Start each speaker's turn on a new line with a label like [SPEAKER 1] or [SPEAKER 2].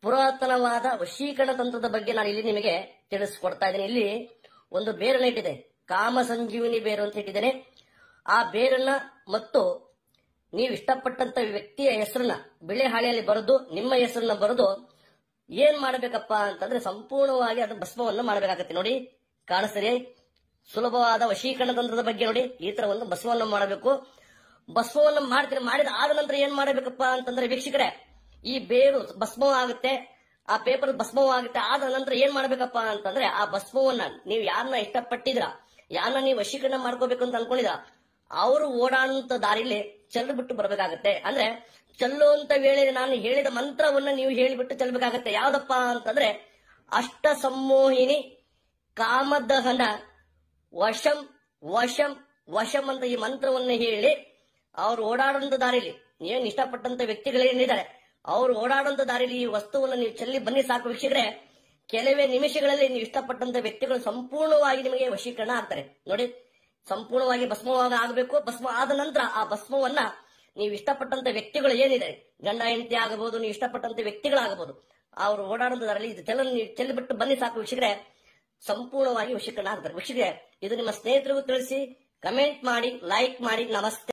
[SPEAKER 1] ಪುರಾತನವಾದ ವಶೀಕರಣ ತಂತ್ರದ ಬಗ್ಗೆ ನಾನು ಇಲ್ಲಿ ನಿಮಗೆ ತಿಳಿಸ್ಕೊಡ್ತಾ ಇದ್ದೀನಿ ಇಲ್ಲಿ ಒಂದು ಬೇರನ್ನ ಇಟ್ಟಿದೆ ಕಾಮ ಸಂಜೀವಿನಿ ಬೇರು ಅಂತ ಇಟ್ಟಿದ್ದೇನೆ ಆ ಬೇರನ್ನ ಮತ್ತು ನೀವು ಇಷ್ಟಪಟ್ಟಂತ ವ್ಯಕ್ತಿಯ ಹೆಸರನ್ನ ಬಿಳೆ ಹಾಳೆಯಲ್ಲಿ ಬರೆದು ನಿಮ್ಮ ಹೆಸರನ್ನ ಬರೆದು ಏನ್ ಮಾಡಬೇಕಪ್ಪ ಅಂತಂದ್ರೆ ಸಂಪೂರ್ಣವಾಗಿ ಅದು ಭಸ್ಮವನ್ನು ಮಾಡಬೇಕಾಗತ್ತೆ ನೋಡಿ ಕಾಣಿಸ್ತೀರಿ ಸುಲಭವಾದ ವಶೀಕರಣ ತಂತ್ರದ ಬಗ್ಗೆ ನೋಡಿ ಈ ತರ ಒಂದು ಭಸ್ಮವನ್ನು ಮಾಡಬೇಕು ಭಸ್ಮವನ್ನು ಮಾಡ್ತೀರಿ ಮಾಡಿದ ಆದ ನಂತರ ಏನ್ ಮಾಡಬೇಕಪ್ಪ ಅಂತಂದ್ರೆ ವೀಕ್ಷಕರೇ ಈ ಬೇರು ಭಸ್ಮ ಆಗುತ್ತೆ ಆ ಪೇಪರ್ ಭಸ್ಮವಾಗುತ್ತೆ ಆದ ನಂತರ ಏನ್ ಮಾಡ್ಬೇಕಪ್ಪ ಅಂತಂದ್ರೆ ಆ ಭಸ್ಮವನ್ನ ನೀವು ಯಾರನ್ನ ಇಷ್ಟಪಟ್ಟಿದ್ರ ಯಾರನ್ನ ನೀವು ವಶೀಕರಣ ಮಾಡ್ಕೋಬೇಕು ಅಂತ ಅನ್ಕೊಂಡಿದ್ರ ಅವರು ಓಡಾಡುವಂತ ದಾರಿಲಿ ಚೆಲ್ಲು ಬಿಟ್ಟು ಬರಬೇಕಾಗತ್ತೆ ಅಂದ್ರೆ ಚೆಲ್ಲುವಂತ ವೇಳೆ ನಾನು ಹೇಳಿದ ಮಂತ್ರವನ್ನ ನೀವು ಹೇಳಿಬಿಟ್ಟು ಚೆಲ್ಲಬೇಕಾಗತ್ತೆ ಯಾವ್ದಪ್ಪ ಅಂತಂದ್ರೆ ಅಷ್ಟ ಸಮ್ಮೋಹಿನಿ ಕಾಮದಹನ ವಶಂ ವಶಂ ವಶಂ ಅಂತ ಈ ಮಂತ್ರವನ್ನ ಹೇಳಿ ಅವ್ರು ಓಡಾಡುವಂತ ದಾರಿಲಿ ಏನ್ ಇಷ್ಟಪಟ್ಟಂತ ವ್ಯಕ್ತಿಗಳೇನಿದ್ದಾರೆ ಅವ್ರು ಓಡಾಡುವಂತ ದಾರಿಲಿ ಈ ವಸ್ತುವನ್ನು ನೀವು ಚೆಲ್ಲಿ ಬನ್ನಿ ಸಾಕು ವೀಕ್ಷಕರೇ ಕೆಲವೇ ನಿಮಿಷಗಳಲ್ಲಿ ನೀವು ಇಷ್ಟಪಟ್ಟಂತ ವ್ಯಕ್ತಿಗಳು ಸಂಪೂರ್ಣವಾಗಿ ನಿಮಗೆ ವಶೀಕರಣ ಆಗ್ತಾರೆ ನೋಡಿ ಸಂಪೂರ್ಣವಾಗಿ ಭಸ್ಮವಾಗ ಆಗಬೇಕು ಭಸ್ಮ ಆದ ನಂತರ ಆ ಭಸ್ಮವನ್ನ ನೀವು ಇಷ್ಟಪಟ್ಟಂತ ವ್ಯಕ್ತಿಗಳು ಏನಿದೆ ಗಂಡ ಹೆಂಡತಿ ಆಗಬಹುದು ನೀವು ಇಷ್ಟಪಟ್ಟಂತ ವ್ಯಕ್ತಿಗಳಾಗಬಹುದು ಅವರು ಓಡಾಡುವಂತ ದಾರಿಲಿ ಇದು ಚೆಲ್ಲ ನೀವು ಚೆಲ್ಲಿಬಿಟ್ಟು ಬನ್ನಿ ಸಾಕು ವೀಕ್ಷಕರೇ ಸಂಪೂರ್ಣವಾಗಿ ವಶೀಕರಣ ಆಗ್ತಾರೆ ವೀಕ್ಷಕರೇ ಇದು ನಿಮ್ಮ ಸ್ನೇಹಿತರಿಗೂ ತಿಳಿಸಿ ಕಮೆಂಟ್ ಮಾಡಿ ಲೈಕ್ ಮಾಡಿ ನಮಸ್ತೆ